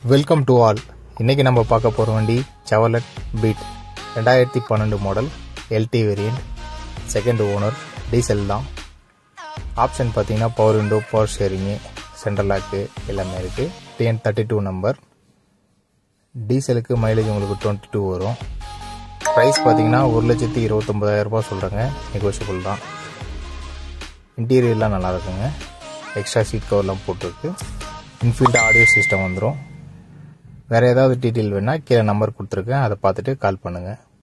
welcome to all இன்னைக்கு நம்ம பார்க்க போகிற வண்டி செவலட் பீட் ரெண்டாயிரத்தி பன்னெண்டு model LT variant second owner diesel தான் ஆப்ஷன் பார்த்தீங்கன்னா power window power steering central lock எல்லாமே இருக்குது டிஎன் தேர்ட்டி டூ நம்பர் டீசலுக்கு மைலேஜ் உங்களுக்கு டுவெண்ட்டி டூ வரும் ப்ரைஸ் பார்த்தீங்கன்னா ஒரு லட்சத்தி இருபத்தொம்பதாயிரம் ரூபாய் சொல்கிறாங்க நெகோஷியபிள் தான் இன்டீரியர்லாம் நல்லா இருக்குங்க எக்ஸ்ட்ரா சீட் கவர்லாம் போட்டிருக்கு இன்ஃபீல்டு ஆடியோ சிஸ்டம் வந்துடும் வேறு ஏதாவது டீட்டெயில் வேணால் கீழே நம்பர் கொடுத்துருக்கேன் அதை பார்த்துட்டு கால் பண்ணுங்கள்